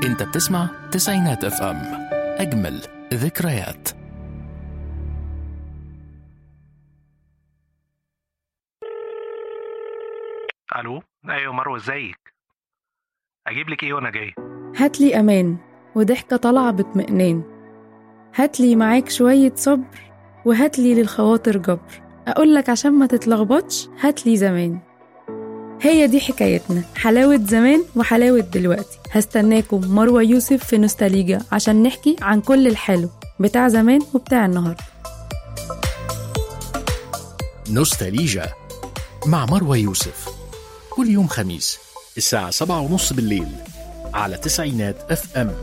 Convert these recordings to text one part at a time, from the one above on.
انت بتسمع تسعينات اف ام اجمل ذكريات الو ايوه مروه ازيك اجيب لك ايه وانا جاي هاتلي أمان وضحكة طالعة باطمئنان هاتلي معاك شوية صبر وهاتلي للخواطر جبر أقولك عشان ما تتلخبطش هاتلي زمان هي دي حكايتنا حلاوة زمان وحلاوة دلوقتي هستناكم مروة يوسف في نوستاليجا عشان نحكي عن كل الحلو بتاع زمان وبتاع النهاردة نوستاليجا مع مروى يوسف كل يوم خميس الساعة سبعة ونص بالليل على تسعينات اف ام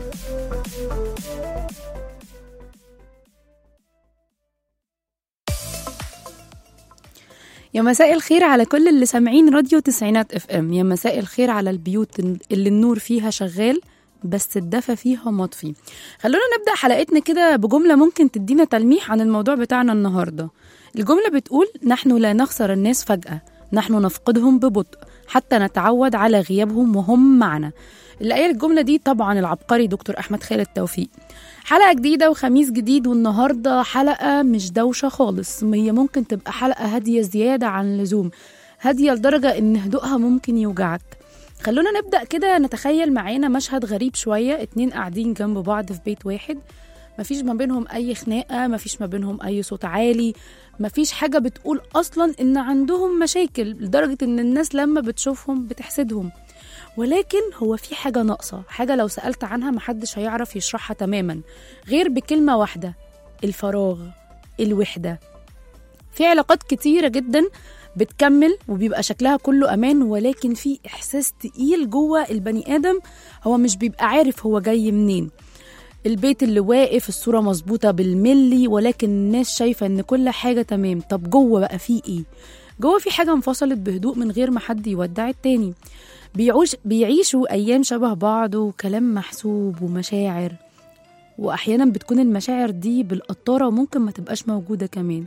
يا مساء الخير على كل اللي سامعين راديو تسعينات اف ام يا مساء الخير على البيوت اللي النور فيها شغال بس الدفى فيها مطفي خلونا نبدأ حلقتنا كده بجملة ممكن تدينا تلميح عن الموضوع بتاعنا النهاردة الجملة بتقول نحن لا نخسر الناس فجأة نحن نفقدهم ببطء حتى نتعود على غيابهم وهم معنا اللي قايل الجملة دي طبعا العبقري دكتور أحمد خالد توفيق حلقة جديدة وخميس جديد والنهاردة حلقة مش دوشة خالص هي ممكن تبقى حلقة هادية زيادة عن اللزوم هادية لدرجة إن هدوءها ممكن يوجعك خلونا نبدأ كده نتخيل معانا مشهد غريب شوية اتنين قاعدين جنب بعض في بيت واحد مفيش ما بينهم أي خناقة مفيش ما بينهم أي صوت عالي مفيش حاجة بتقول أصلا إن عندهم مشاكل لدرجة إن الناس لما بتشوفهم بتحسدهم ولكن هو في حاجة ناقصة حاجة لو سألت عنها محدش هيعرف يشرحها تماما غير بكلمة واحدة الفراغ الوحدة في علاقات كتيرة جدا بتكمل وبيبقى شكلها كله أمان ولكن في إحساس تقيل جوه البني آدم هو مش بيبقى عارف هو جاي منين البيت اللي واقف الصورة مظبوطة بالملي ولكن الناس شايفة إن كل حاجة تمام طب جوه بقى في إيه؟ جوه في حاجة انفصلت بهدوء من غير ما حد يودع التاني بيعوش بيعيشوا أيام شبه بعض وكلام محسوب ومشاعر وأحيانا بتكون المشاعر دي بالقطارة وممكن ما تبقاش موجودة كمان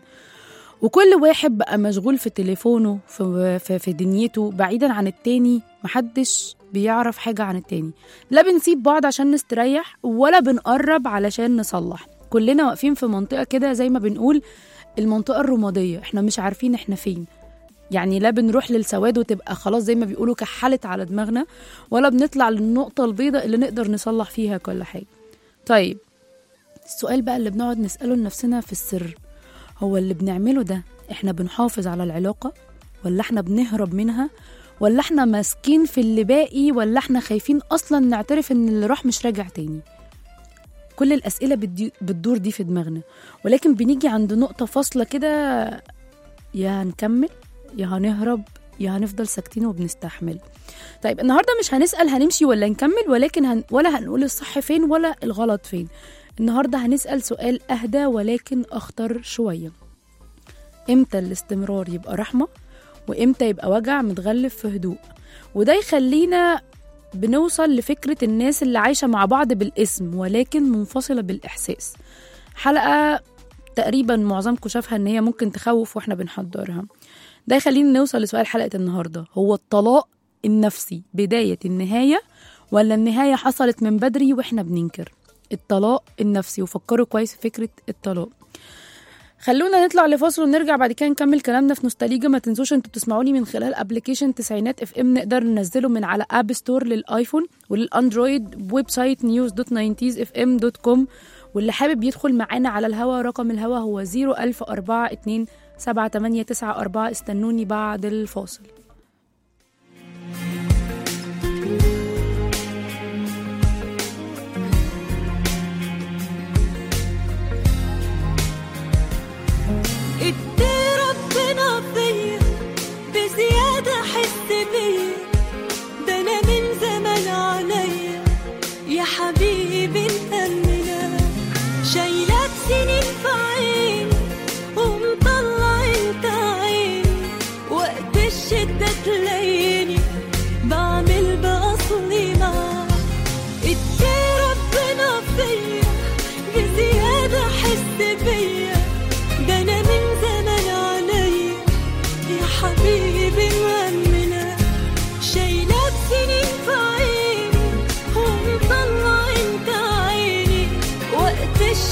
وكل واحد بقى مشغول في تليفونه في, في, في دنيته بعيدا عن التاني محدش بيعرف حاجة عن التاني لا بنسيب بعض عشان نستريح ولا بنقرب علشان نصلح كلنا واقفين في منطقة كده زي ما بنقول المنطقة الرمادية احنا مش عارفين احنا فين يعني لا بنروح للسواد وتبقى خلاص زي ما بيقولوا كحلت على دماغنا ولا بنطلع للنقطة البيضاء اللي نقدر نصلح فيها كل حاجة طيب السؤال بقى اللي بنقعد نسأله لنفسنا في السر هو اللي بنعمله ده احنا بنحافظ على العلاقة ولا احنا بنهرب منها ولا احنا ماسكين في اللي باقي ولا احنا خايفين اصلا نعترف ان اللي راح مش راجع تاني كل الاسئله بتدي- بتدور دي في دماغنا ولكن بنيجي عند نقطه فاصله كده يا هنكمل يا هنهرب يا هنفضل ساكتين وبنستحمل طيب النهارده مش هنسال هنمشي ولا نكمل ولكن هن ولا هنقول الصح فين ولا الغلط فين النهارده هنسال سؤال اهدى ولكن اخطر شويه امتى الاستمرار يبقى رحمه وامتى يبقى وجع متغلف في هدوء وده يخلينا بنوصل لفكرة الناس اللي عايشة مع بعض بالاسم ولكن منفصلة بالإحساس حلقة تقريبا معظمكم شافها ان هي ممكن تخوف واحنا بنحضرها ده يخلينا نوصل لسؤال حلقة النهاردة هو الطلاق النفسي بداية النهاية ولا النهاية حصلت من بدري واحنا بننكر الطلاق النفسي وفكروا كويس في فكرة الطلاق خلونا نطلع لفاصل ونرجع بعد كده نكمل كلامنا في نوستاليجا ما تنسوش انتوا بتسمعوني من خلال ابلكيشن تسعينات اف ام نقدر ننزله من على اب ستور للايفون وللاندرويد ويب سايت نيوز دوت ناينتيز اف ام دوت كوم واللي حابب يدخل معانا على الهوا رقم الهوا هو 01042 7894 استنوني بعد الفاصل ادي ربنا فيا بزيادة حس بيا ده انا من زمان عليا يا حبيبي مأمنة شايلك سنين في عيني ومطلع انت عيني وقت الشدة تلاقيني بعمل بأصلي معاك ادي ربنا فيا بزيادة حس بيا ده انا من زمان عليا يا حبيبي مأمنة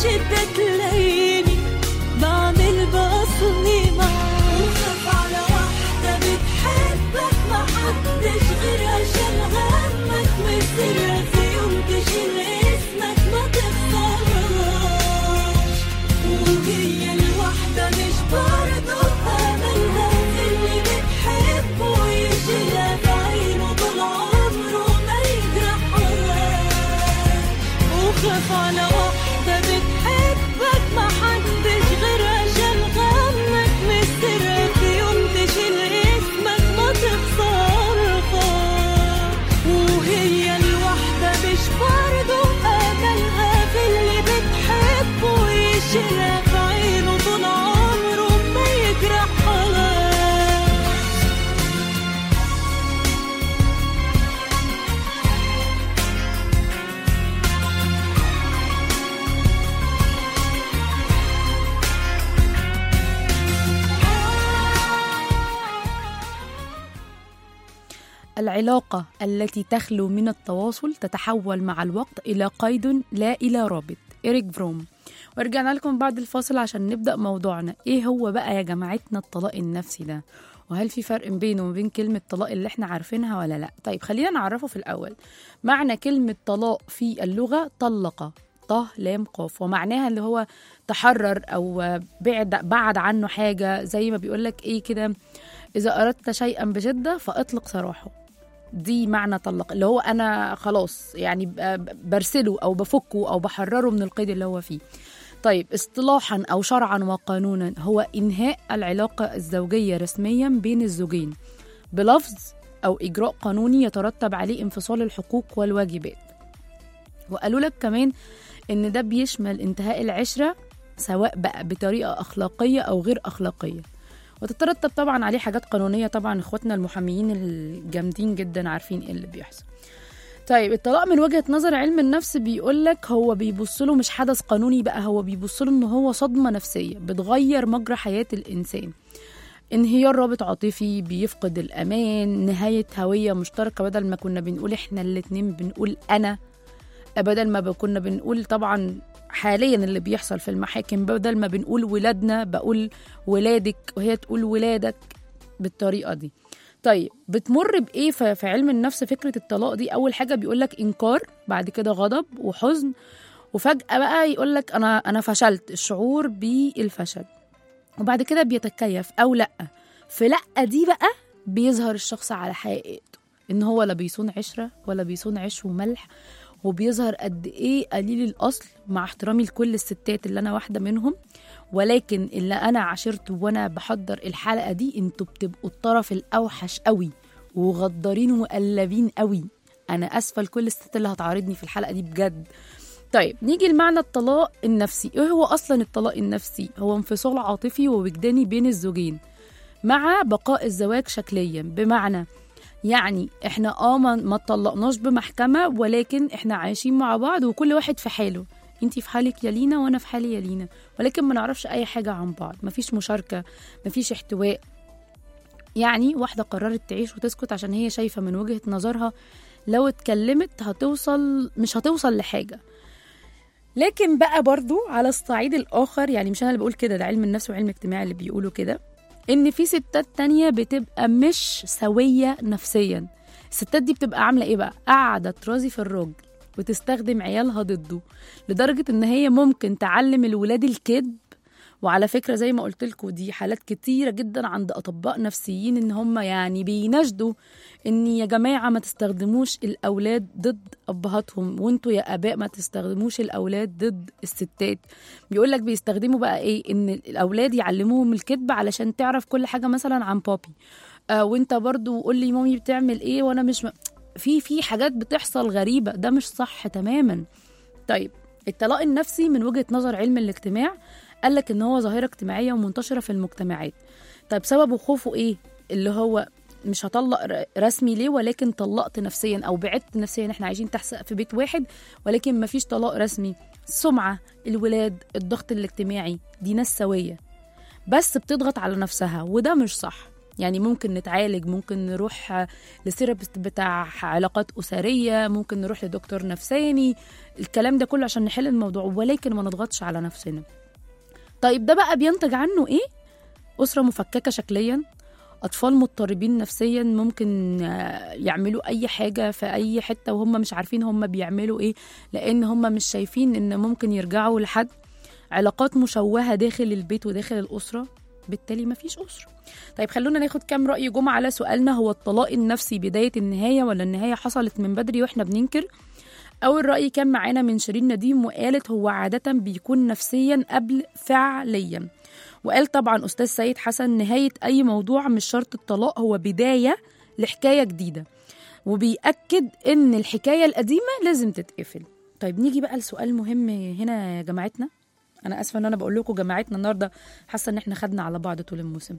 شدة تلاقيني بعمل بأصلي معاك وخاف على واحدة بتحبك محدش غيرها شال همك مصيرها في يوم تشيل اسمك ما تخسرهاش وهي الواحدة مش برضه أملها في اللي بتحبه يشيلها في عينه طول عمره ما يجرحهاش وخاف على واحدة بتحبك محدش غيرها شال غمك مسترها في يوم تشيل اسمك ما تخسرهاش وهي الواحدة مش برضه أملها في اللي بتحبه يشيلها في عينه طول عمره ما يجرحهاش العلاقة التي تخلو من التواصل تتحول مع الوقت إلى قيد لا إلى رابط إريك فروم ورجعنا لكم بعد الفاصل عشان نبدأ موضوعنا إيه هو بقى يا جماعتنا الطلاق النفسي ده وهل في فرق بينه وبين كلمة طلاق اللي احنا عارفينها ولا لا طيب خلينا نعرفه في الأول معنى كلمة طلاق في اللغة طلق طه لام قاف ومعناها اللي هو تحرر أو بعد بعد عنه حاجة زي ما بيقولك إيه كده إذا أردت شيئا بشدة فأطلق سراحه دي معنى طلق اللي هو انا خلاص يعني ب- برسله او بفكه او بحرره من القيد اللي هو فيه طيب اصطلاحا او شرعا وقانونا هو انهاء العلاقه الزوجيه رسميا بين الزوجين بلفظ او اجراء قانوني يترتب عليه انفصال الحقوق والواجبات وقالوا لك كمان ان ده بيشمل انتهاء العشره سواء بقى بطريقه اخلاقيه او غير اخلاقيه وتترتب طبعا عليه حاجات قانونيه طبعا اخواتنا المحاميين الجامدين جدا عارفين ايه اللي بيحصل طيب الطلاق من وجهه نظر علم النفس بيقول لك هو بيبص له مش حدث قانوني بقى هو بيبص له ان هو صدمه نفسيه بتغير مجرى حياه الانسان انهيار رابط عاطفي بيفقد الامان نهايه هويه مشتركه بدل ما كنا بنقول احنا الاتنين بنقول انا بدل ما كنا بنقول طبعا حاليا اللي بيحصل في المحاكم بدل ما بنقول ولادنا بقول ولادك وهي تقول ولادك بالطريقه دي طيب بتمر بايه ف- في علم النفس فكره الطلاق دي اول حاجه بيقول لك انكار بعد كده غضب وحزن وفجاه بقى يقول لك انا انا فشلت الشعور بالفشل وبعد كده بيتكيف او لا في لا دي بقى بيظهر الشخص على حقيقته ان هو لا بيصون عشره ولا بيصون عيش وملح وبيظهر قد ايه قليل الاصل مع احترامي لكل الستات اللي انا واحده منهم ولكن اللي انا عاشرته وانا بحضر الحلقه دي انتوا بتبقوا الطرف الاوحش قوي وغدارين وقلابين قوي انا اسفه لكل الستات اللي هتعارضني في الحلقه دي بجد طيب نيجي لمعنى الطلاق النفسي ايه هو اصلا الطلاق النفسي هو انفصال عاطفي ووجداني بين الزوجين مع بقاء الزواج شكليا بمعنى يعني احنا اه ما ما اتطلقناش بمحكمه ولكن احنا عايشين مع بعض وكل واحد في حاله انتي في حالك يا لينا وانا في حالي يا لينا ولكن ما نعرفش اي حاجه عن بعض مفيش مشاركه مفيش احتواء يعني واحده قررت تعيش وتسكت عشان هي شايفه من وجهه نظرها لو اتكلمت هتوصل مش هتوصل لحاجه لكن بقى برضو على الصعيد الآخر يعني مش أنا اللي بقول كده ده علم النفس وعلم الاجتماع اللي بيقولوا كده إن في ستات تانية بتبقى مش سوية نفسيا الستات دي بتبقى عاملة إيه بقى قاعدة ترازي في الراجل وتستخدم عيالها ضده لدرجة إن هي ممكن تعلم الولاد الكذب وعلى فكرة زي ما قلت لكم دي حالات كتيرة جدا عند أطباء نفسيين إن هم يعني بيناشدوا إن يا جماعة ما تستخدموش الأولاد ضد أبهاتهم وانتوا يا آباء ما تستخدموش الأولاد ضد الستات بيقول لك بيستخدموا بقى إيه إن الأولاد يعلموهم الكذب علشان تعرف كل حاجة مثلا عن بابي آه وانت برضو قول لي مامي بتعمل إيه وأنا مش م... في في حاجات بتحصل غريبة ده مش صح تماما طيب الطلاق النفسي من وجهة نظر علم الاجتماع قال لك ان هو ظاهره اجتماعيه ومنتشره في المجتمعات طيب سببه خوفه ايه اللي هو مش هطلق ر- رسمي ليه ولكن طلقت نفسيا او بعدت نفسيا احنا عايشين تحت سقف بيت واحد ولكن مفيش طلاق رسمي السمعه الولاد الضغط الاجتماعي دي ناس سويه بس بتضغط على نفسها وده مش صح يعني ممكن نتعالج ممكن نروح لثيرابيست بتاع علاقات أسرية ممكن نروح لدكتور نفساني الكلام ده كله عشان نحل الموضوع ولكن ما نضغطش على نفسنا طيب ده بقى بينتج عنه ايه أسرة مفككة شكليا أطفال مضطربين نفسيا ممكن آه، يعملوا أي حاجة في أي حتة وهم مش عارفين هم بيعملوا إيه لأن هم مش شايفين إن ممكن يرجعوا لحد علاقات مشوهة داخل البيت وداخل الأسرة بالتالي مفيش أسرة طيب خلونا ناخد كام رأي جمعة على سؤالنا هو الطلاق النفسي بداية النهاية ولا النهاية حصلت من بدري وإحنا بننكر أول رأي كان معانا من شيرين نديم وقالت هو عادة بيكون نفسيا قبل فعليا وقال طبعا أستاذ سيد حسن نهاية أي موضوع مش شرط الطلاق هو بداية لحكاية جديدة وبيأكد إن الحكاية القديمة لازم تتقفل طيب نيجي بقى لسؤال مهم هنا يا جماعتنا أنا آسفة إن أنا بقول لكم جماعتنا النهاردة حاسة إن إحنا خدنا على بعض طول الموسم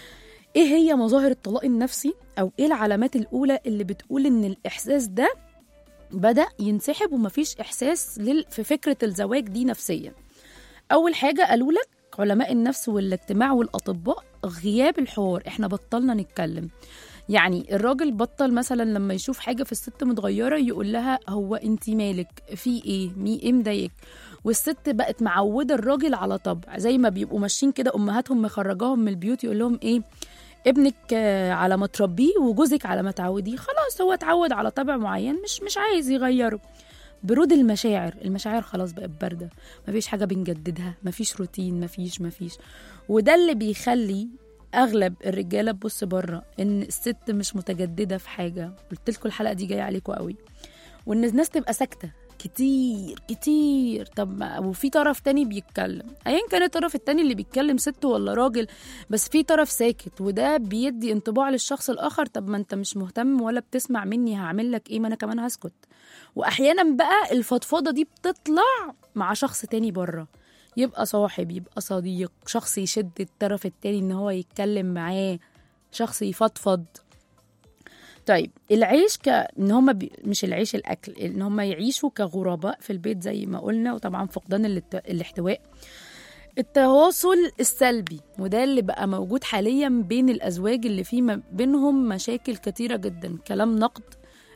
إيه هي مظاهر الطلاق النفسي أو إيه العلامات الأولى اللي بتقول إن الإحساس ده بدأ ينسحب ومفيش إحساس لل... في فكرة الزواج دي نفسيا أول حاجة قالوا لك علماء النفس والاجتماع والأطباء غياب الحوار إحنا بطلنا نتكلم يعني الراجل بطل مثلا لما يشوف حاجة في الست متغيرة يقول لها هو انت مالك في ايه مي ايه مضايقك والست بقت معودة الراجل على طبع زي ما بيبقوا ماشيين كده أمهاتهم مخرجاهم من البيوت يقول لهم ايه ابنك آه، على ما تربيه وجوزك على ما تعوديه خلاص هو اتعود على طبع معين مش مش عايز يغيره برود المشاعر المشاعر خلاص بقت باردة مفيش حاجة بنجددها مفيش روتين مفيش مفيش وده اللي بيخلي اغلب الرجاله تبص بره ان الست مش متجدده في حاجه قلت لكم الحلقه دي جايه عليكم قوي وان الناس تبقى ساكته كتير كتير طب ما وفي طرف تاني بيتكلم ايا كان الطرف التاني اللي بيتكلم ست ولا راجل بس في طرف ساكت وده بيدي انطباع للشخص الاخر طب ما انت مش مهتم ولا بتسمع مني هعمل لك ايه ما انا كمان هسكت واحيانا بقى الفضفضه دي بتطلع مع شخص تاني بره يبقى صاحب يبقى صديق شخص يشد الطرف التاني ان هو يتكلم معاه شخص يفضفض طيب العيش ك ان هم بي... مش العيش الاكل ان هم يعيشوا كغرباء في البيت زي ما قلنا وطبعا فقدان الات... الاحتواء التواصل السلبي وده اللي بقى موجود حاليا بين الازواج اللي فيه ما بينهم مشاكل كتيره جدا كلام نقد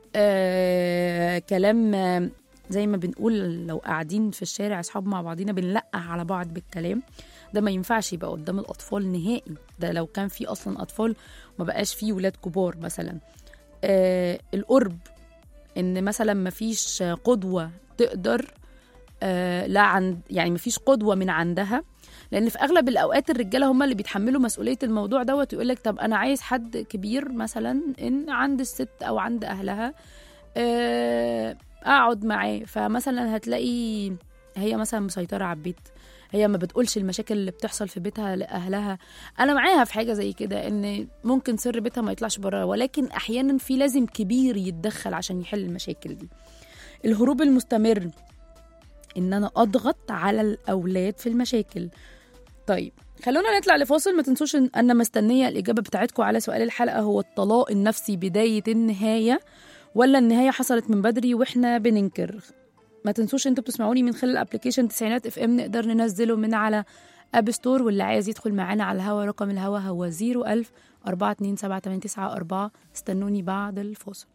آه... كلام آه، زي ما بنقول لو قاعدين في الشارع اصحاب مع بعضينا بنلقح على بعض بالكلام ده ما ينفعش يبقى قدام الاطفال نهائي ده لو كان في اصلا اطفال ما بقاش فيه ولاد كبار مثلا آه القرب ان مثلا ما فيش قدوه تقدر آه لا عند يعني ما فيش قدوه من عندها لان في اغلب الاوقات الرجاله هم اللي بيتحملوا مسؤوليه الموضوع دوت ويقول لك طب انا عايز حد كبير مثلا ان عند الست او عند اهلها آه اقعد معاه فمثلا هتلاقي هي مثلا مسيطره على البيت هي ما بتقولش المشاكل اللي بتحصل في بيتها لاهلها انا معاها في حاجه زي كده ان ممكن سر بيتها ما يطلعش بره ولكن احيانا في لازم كبير يتدخل عشان يحل المشاكل دي الهروب المستمر ان انا اضغط على الاولاد في المشاكل طيب خلونا نطلع لفاصل ما تنسوش ان انا مستنيه الاجابه بتاعتكم على سؤال الحلقه هو الطلاق النفسي بدايه النهايه ولا النهايه حصلت من بدري واحنا بننكر ما تنسوش انتوا بتسمعوني من خلال ابلكيشن تسعينات اف ام نقدر ننزله من على اب ستور واللي عايز يدخل معانا على الهوا رقم الهوا هو 01000 427 استنوني بعد الفاصل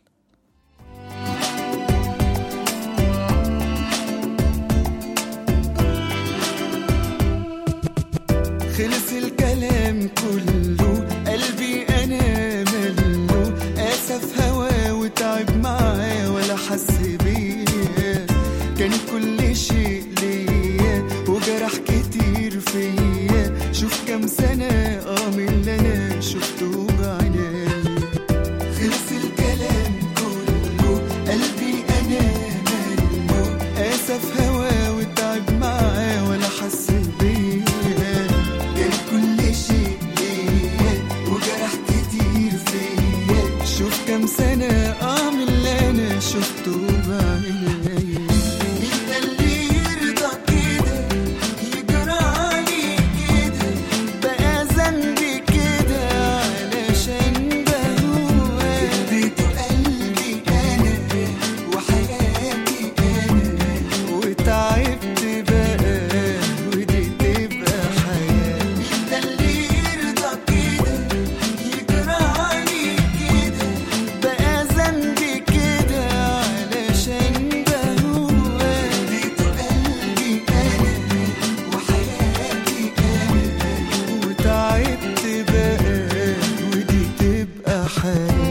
خلص الكلام كله قلبي انا ملو اسف هوا وتعب معاه ولا حس بيا كان كل شيء ليا وجرح كتير فيا شوف كام سنة اه من اللي انا شفته بعيني خلص الكلام كله قلبي انا ملو اسف هوا وتعب معاه ولا حس بيا كان كل شيء ليا وجرح كتير فيا شوف كام سنة اه من اللي انا شفته بعيني مين ده اللي يرضى كده يجرى عليه كده بقى ذنبي كده علشان بهواك اديته قلبي انا وحياتي انا وتعبت بقى ودي تبقى حياة مين ده اللي يرضى كده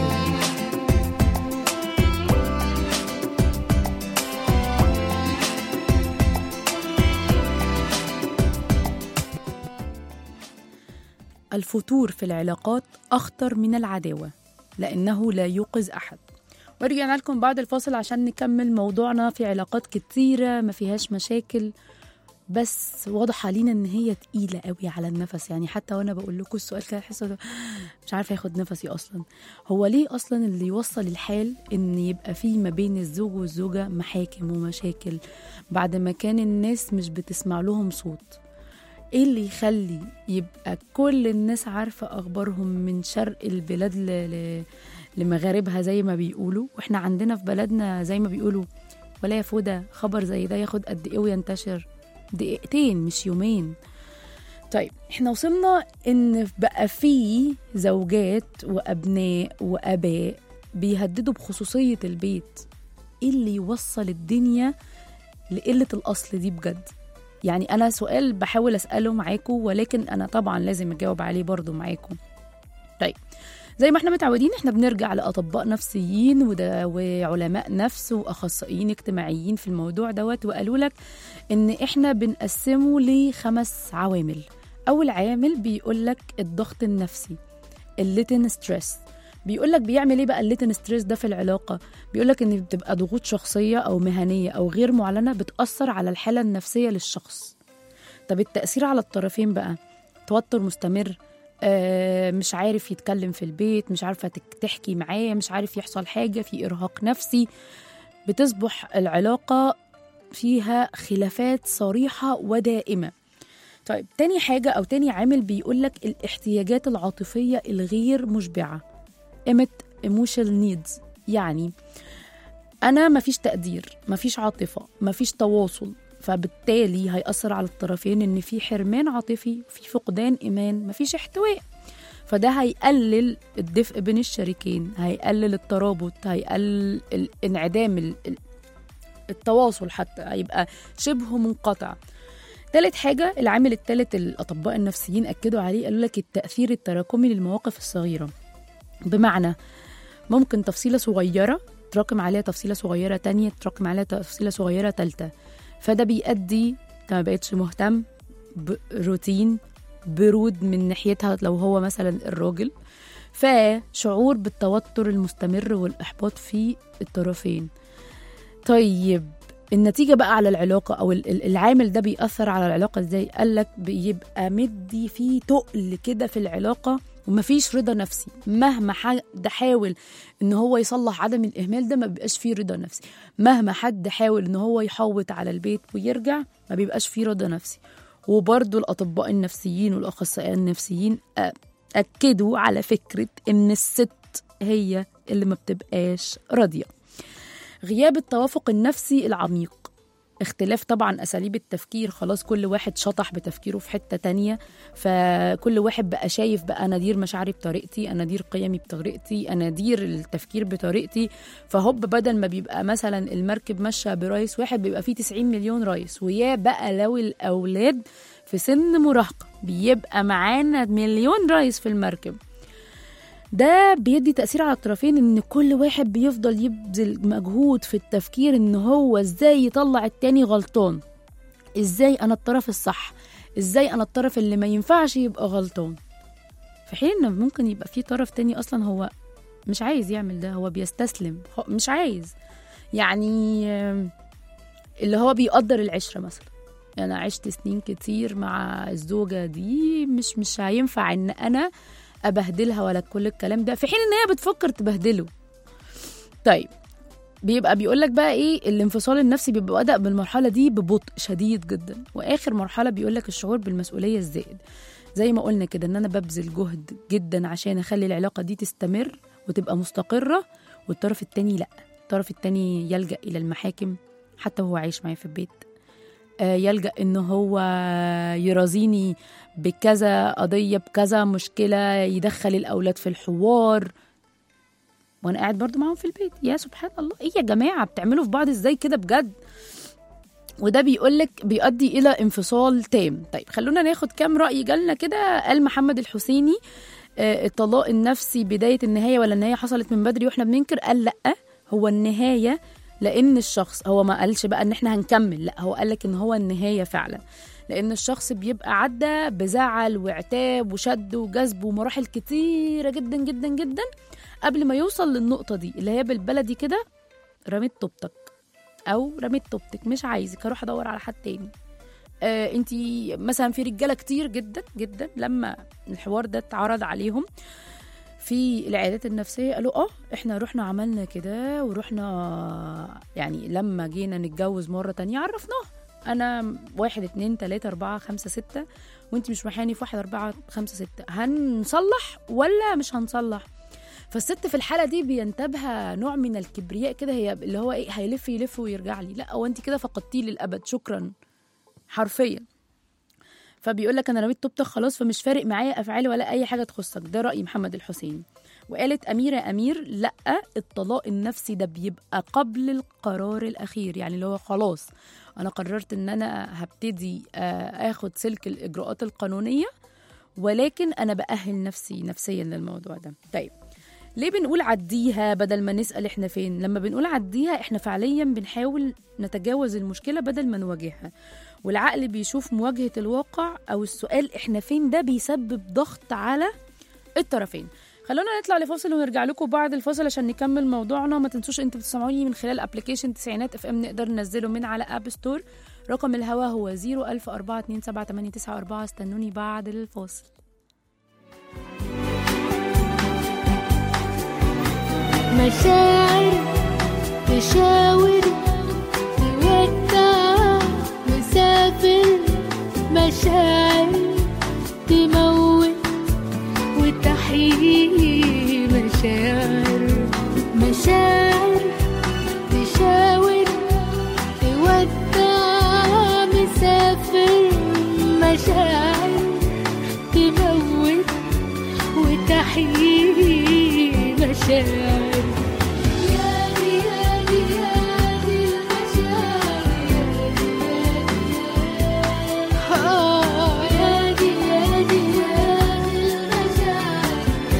الفتور في العلاقات أخطر من العداوة لأنه لا يوقظ أحد ورجعنا لكم بعد الفاصل عشان نكمل موضوعنا في علاقات كتيرة ما فيهاش مشاكل بس واضح علينا ان هي تقيله قوي على النفس يعني حتى وانا بقول لكم السؤال كده احس إنه مش عارفه اخد نفسي اصلا هو ليه اصلا اللي يوصل الحال ان يبقى في ما بين الزوج والزوجه محاكم ومشاكل بعد ما كان الناس مش بتسمع لهم صوت ايه اللي يخلي يبقى كل الناس عارفه اخبارهم من شرق البلاد ل... ل... لمغاربها زي ما بيقولوا واحنا عندنا في بلدنا زي ما بيقولوا ولا يا فوده خبر زي ده ياخد قد ايه وينتشر دقيقتين مش يومين طيب احنا وصلنا ان بقى في زوجات وابناء واباء بيهددوا بخصوصيه البيت ايه اللي يوصل الدنيا لقله الاصل دي بجد يعني انا سؤال بحاول اساله معاكم ولكن انا طبعا لازم اجاوب عليه برضو معاكم طيب زي ما احنا متعودين احنا بنرجع لاطباء نفسيين وده وعلماء نفس واخصائيين اجتماعيين في الموضوع دوت وقالوا لك ان احنا بنقسمه لخمس عوامل اول عامل بيقول لك الضغط النفسي الليتن ستريس بيقول لك بيعمل ايه بقى الليتن ستريس ده في العلاقه بيقول لك ان بتبقى ضغوط شخصيه او مهنيه او غير معلنه بتاثر على الحاله النفسيه للشخص طب التاثير على الطرفين بقى توتر مستمر آه، مش عارف يتكلم في البيت مش عارفه تك- تحكي معاه مش عارف يحصل حاجه في ارهاق نفسي بتصبح العلاقه فيها خلافات صريحه ودائمه طيب تاني حاجة أو تاني عامل بيقولك الاحتياجات العاطفية الغير مشبعة قيمة emotional needs يعني أنا مفيش تقدير مفيش عاطفة مفيش تواصل فبالتالي هيأثر على الطرفين إن في حرمان عاطفي في فقدان إيمان مفيش احتواء فده هيقلل الدفء بين الشريكين هيقلل الترابط هيقلل الانعدام ال- ال- التواصل حتى هيبقى شبه منقطع تالت حاجة العامل التالت الأطباء النفسيين أكدوا عليه قالوا لك التأثير التراكمي للمواقف الصغيرة بمعنى ممكن تفصيلة صغيرة تراكم عليها تفصيلة صغيرة تانية تراكم عليها تفصيلة صغيرة تالتة فده بيؤدي انت ما بقتش مهتم بروتين برود من ناحيتها لو هو مثلا الراجل فشعور بالتوتر المستمر والإحباط في الطرفين طيب النتيجة بقى على العلاقة أو ال- ال- العامل ده بيأثر على العلاقة ازاي؟ قالك بيبقى مدي فيه تقل كده في العلاقة ومفيش رضا نفسي مهما حد حاول ان هو يصلح عدم الاهمال ده ما بيبقاش فيه رضا نفسي مهما حد حاول ان هو يحوط على البيت ويرجع ما بيبقاش فيه رضا نفسي وبرضو الاطباء النفسيين والاخصائيين النفسيين أ- اكدوا على فكره ان الست هي اللي ما بتبقاش راضيه غياب التوافق النفسي العميق اختلاف طبعا اساليب التفكير خلاص كل واحد شطح بتفكيره في حته تانية فكل واحد بقى شايف بقى انا دير مشاعري بطريقتي انا دير قيمي بطريقتي انا دير التفكير بطريقتي فهوب بدل ما بيبقى مثلا المركب ماشيه برايس واحد بيبقى فيه 90 مليون رايس ويا بقى لو الاولاد في سن مراهقه بيبقى معانا مليون رايس في المركب ده بيدي تأثير على الطرفين إن كل واحد بيفضل يبذل مجهود في التفكير إن هو إزاي يطلع التاني غلطان إزاي أنا الطرف الصح إزاي أنا الطرف اللي ما ينفعش يبقى غلطان في حين إن ممكن يبقى في طرف تاني أصلا هو مش عايز يعمل ده هو بيستسلم هو مش عايز يعني آم، اللي هو بيقدر العشرة مثلا أنا عشت سنين كتير مع الزوجة دي مش مش هينفع إن أنا ابهدلها ولا كل الكلام ده في حين ان هي بتفكر تبهدله طيب بيبقى بيقول لك بقى ايه الانفصال النفسي بيبقى بدأ بالمرحله دي ببطء شديد جدا واخر مرحله بيقول لك الشعور بالمسؤوليه الزائد زي ما قلنا كده ان انا ببذل جهد جدا عشان اخلي العلاقه دي تستمر وتبقى مستقره والطرف التاني لا الطرف التاني يلجأ الى المحاكم حتى وهو عايش معايا في البيت آه، يلجأ ان هو يرازيني بكذا قضية بكذا مشكلة يدخل الأولاد في الحوار وأنا قاعد برضو معاهم في البيت يا سبحان الله إيه يا جماعة بتعملوا في بعض إزاي كده بجد وده بيقولك بيؤدي إلى انفصال تام طيب خلونا ناخد كام رأي جالنا كده قال محمد الحسيني آه، الطلاق النفسي بدايه النهايه ولا النهايه حصلت من بدري واحنا بننكر قال لا هو النهايه لان الشخص هو ما قالش بقى ان احنا هنكمل لا هو قال لك ان هو النهايه فعلا لان الشخص بيبقى عدى بزعل وعتاب وشد وجذب ومراحل كتيره جدا جدا جدا قبل ما يوصل للنقطه دي اللي هي بالبلدي كده رميت طوبتك او رميت طوبتك مش عايزك هروح ادور على حد تاني آه انت مثلا في رجاله كتير جدا جدا لما الحوار ده اتعرض عليهم في العيادات النفسيه قالوا اه احنا رحنا عملنا كده ورحنا يعني لما جينا نتجوز مره تانية عرفناه انا واحد اتنين تلاته اربعه خمسه سته وانت مش محاني في واحد اربعه خمسه سته هنصلح ولا مش هنصلح فالست في الحاله دي بينتابها نوع من الكبرياء كده هي اللي هو ايه هيلف يلف ويرجع لي لا هو انت كده فقدتيه للابد شكرا حرفيا فبيقول لك انا رميت طوبتك خلاص فمش فارق معايا افعالي ولا اي حاجه تخصك ده راي محمد الحسيني وقالت اميره امير لا الطلاق النفسي ده بيبقى قبل القرار الاخير يعني اللي هو خلاص انا قررت ان انا هبتدي آه، اخد سلك الاجراءات القانونيه ولكن انا باهل نفسي نفسيا للموضوع ده طيب ليه بنقول عديها بدل ما نسأل احنا فين لما بنقول عديها احنا فعليا بنحاول نتجاوز المشكلة بدل ما نواجهها والعقل بيشوف مواجهة الواقع أو السؤال احنا فين ده بيسبب ضغط على الطرفين خلونا نطلع لفاصل ونرجع لكم بعد الفاصل عشان نكمل موضوعنا وما تنسوش انتوا بتسمعوني من خلال ابلكيشن تسعينات اف ام نقدر ننزله من على اب ستور رقم الهوا هو 010427894 استنوني بعد الفاصل مشاعر تشاور تودع مسافر مشاعر تموت وتحيي مشاعر مشاعر تشاور تودع مسافر مشاعر تموت وتحيي مشاعر يا دي يا دي يا دي المشاعر آه يا دي يا دي يا دي المشاعر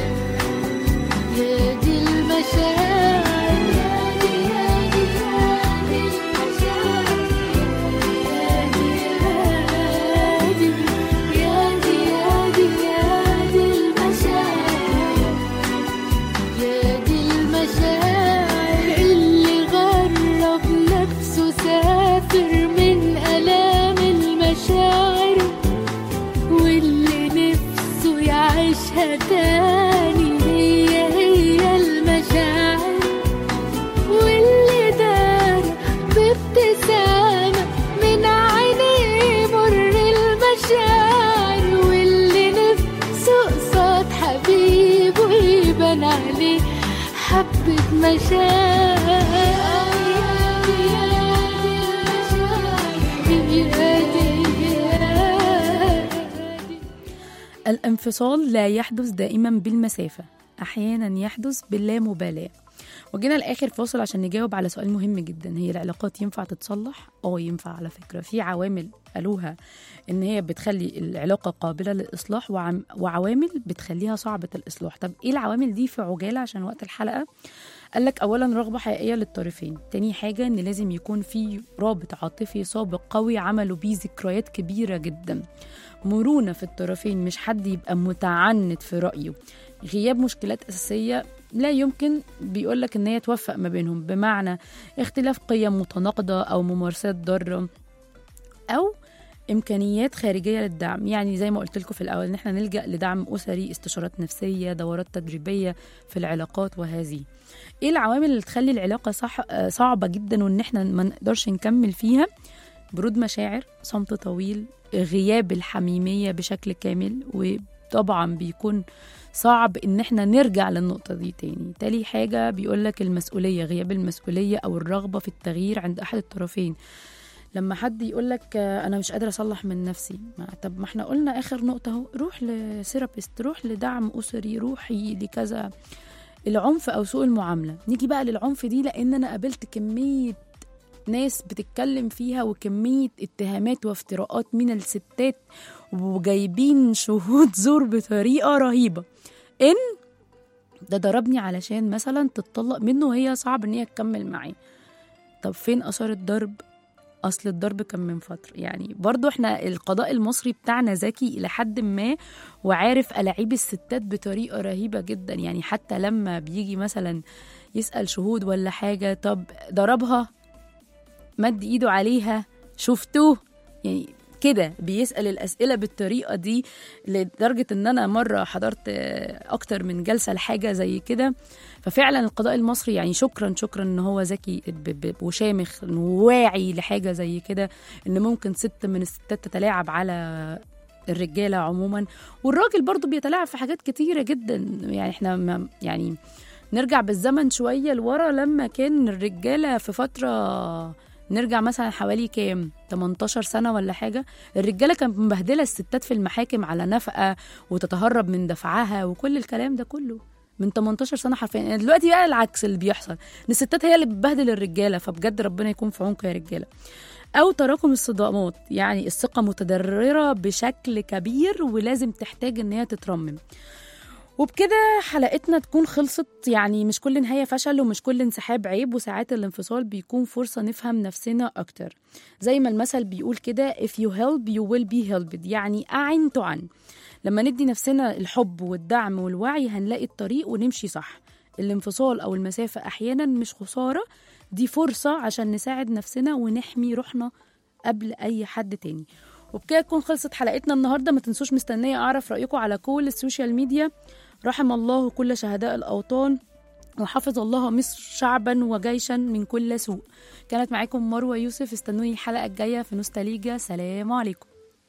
يا دي المشاعر يا دي يا دي يا دي المشاعر يا دي يا دي يا دي يا دي المشاعر يا دي المشاعر اللي غرب نفسه سافر من آلام المشاعر واللي نفسه يعيشها تاني هي هي المشاعر واللي دار بابتسامة من عينيه مر المشاعر واللي نفسه قصاد حبيبه يبان عليه حبة مشاعر الانفصال لا يحدث دائما بالمسافة أحيانا يحدث باللامبالاة وجينا لآخر فاصل عشان نجاوب على سؤال مهم جدا هي العلاقات ينفع تتصلح؟ اه ينفع على فكرة في عوامل قالوها إن هي بتخلي العلاقة قابلة للإصلاح وعم وعوامل بتخليها صعبة الإصلاح طب إيه العوامل دي في عجالة عشان وقت الحلقة قال لك اولا رغبه حقيقيه للطرفين تاني حاجه ان لازم يكون في رابط عاطفي سابق قوي عملوا بيه ذكريات كبيره جدا مرونه في الطرفين مش حد يبقى متعنت في رايه غياب مشكلات اساسيه لا يمكن بيقول لك ان هي توفق ما بينهم بمعنى اختلاف قيم متناقضه او ممارسات ضاره او امكانيات خارجيه للدعم يعني زي ما قلت لكم في الاول ان احنا نلجا لدعم اسري استشارات نفسيه دورات تدريبيه في العلاقات وهذه ايه العوامل اللي تخلي العلاقه صح آه، صعبه جدا وان احنا ما نقدرش نكمل فيها برود مشاعر صمت طويل غياب الحميميه بشكل كامل وطبعا بيكون صعب ان احنا نرجع للنقطه دي تاني تالي حاجه بيقول لك المسؤوليه غياب المسؤوليه او الرغبه في التغيير عند احد الطرفين لما حد يقول لك انا مش قادره اصلح من نفسي ما طب ما احنا قلنا اخر نقطه اهو روح لثيرابيست روح لدعم اسري روحي لكذا العنف او سوء المعامله نيجي بقى للعنف دي لان انا قابلت كميه ناس بتتكلم فيها وكميه اتهامات وافتراءات من الستات وجايبين شهود زور بطريقه رهيبه ان ده ضربني علشان مثلا تتطلق منه وهي صعب ان هي تكمل معاه طب فين اثار الضرب اصل الضرب كان من فتره يعني برضو احنا القضاء المصري بتاعنا ذكي الى حد ما وعارف الاعيب الستات بطريقه رهيبه جدا يعني حتى لما بيجي مثلا يسال شهود ولا حاجه طب ضربها مد ايده عليها شفتوه يعني كده بيسال الاسئله بالطريقه دي لدرجه ان انا مره حضرت آه، اكتر من جلسه لحاجه زي كده ففعلا القضاء المصري يعني شكرا شكرا ان هو ذكي ب- ب- وشامخ إنه واعي لحاجه زي كده ان ممكن ست من الستات تتلاعب على الرجاله عموما والراجل برضو بيتلاعب في حاجات كتيره جدا يعني احنا ما يعني نرجع بالزمن شويه لورا لما كان الرجاله في فتره نرجع مثلا حوالي كام 18 سنه ولا حاجه الرجاله كانت مبهدله الستات في المحاكم على نفقه وتتهرب من دفعها وكل الكلام ده كله من 18 سنه حرفيا يعني دلوقتي بقى العكس اللي بيحصل ان الستات هي اللي بتبهدل الرجاله فبجد ربنا يكون في عونكم يا رجاله او تراكم الصدمات يعني الثقه متضرره بشكل كبير ولازم تحتاج ان هي تترمم وبكده حلقتنا تكون خلصت يعني مش كل نهاية فشل ومش كل انسحاب عيب وساعات الانفصال بيكون فرصة نفهم نفسنا أكتر زي ما المثل بيقول كده if you help you will be helped يعني أعن تعن لما ندي نفسنا الحب والدعم والوعي هنلاقي الطريق ونمشي صح الانفصال أو المسافة أحيانا مش خسارة دي فرصة عشان نساعد نفسنا ونحمي روحنا قبل أي حد تاني وبكده تكون خلصت حلقتنا النهارده ما تنسوش مستنيه اعرف رايكم على كل السوشيال ميديا رحم الله كل شهداء الاوطان وحفظ الله مصر شعبا وجيشا من كل سوء كانت معاكم مروه يوسف استنوني الحلقه الجايه في نوستاليجا سلام عليكم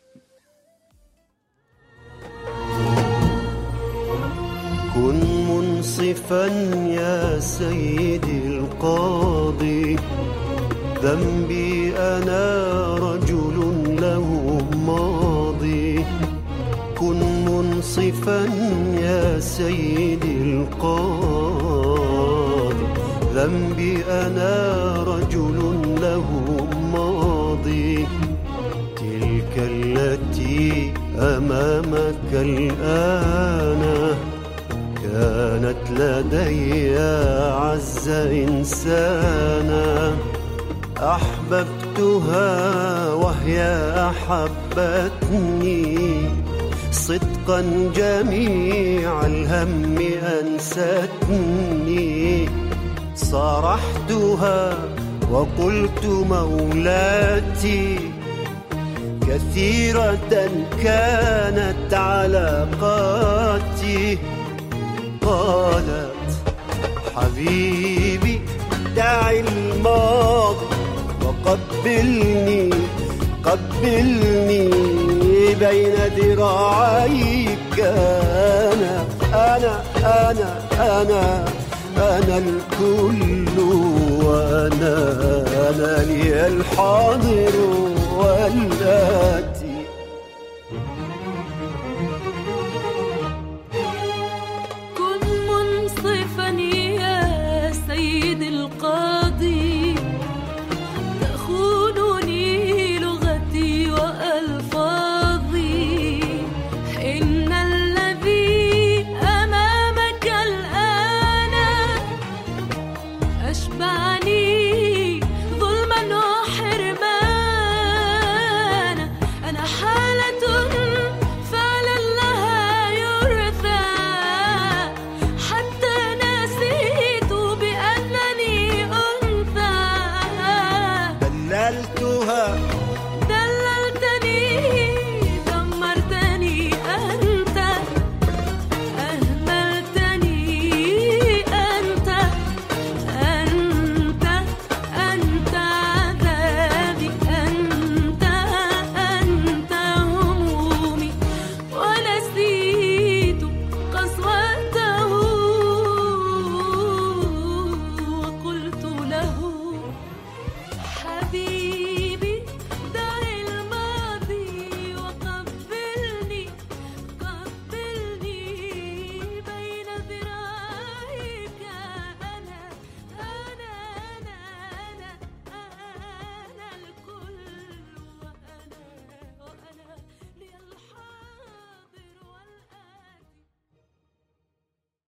كن منصفا يا سيدي القاضي ذنبي أنا رجل له ماضي كن منصفا يا سيدي القاضي ذنبي أنا رجل له ماضي تلك التي أمامك الآن كانت لدي أعز إنسانا أحببتها وهي أحبتني صدقا جميع الهم أنستني صرحتها وقلت مولاتي كثيرة كانت علاقاتي قالت حبيبي دع الماضي وقبلني قبلني بين ذراعيك أنا أنا أنا أنا أنا الكل وأنا أنا لي الحاضر والآتي كن منصفا يا سيد القاضي تخونني لغتي وألفاظي إن الذي أمامك الآن أشبعني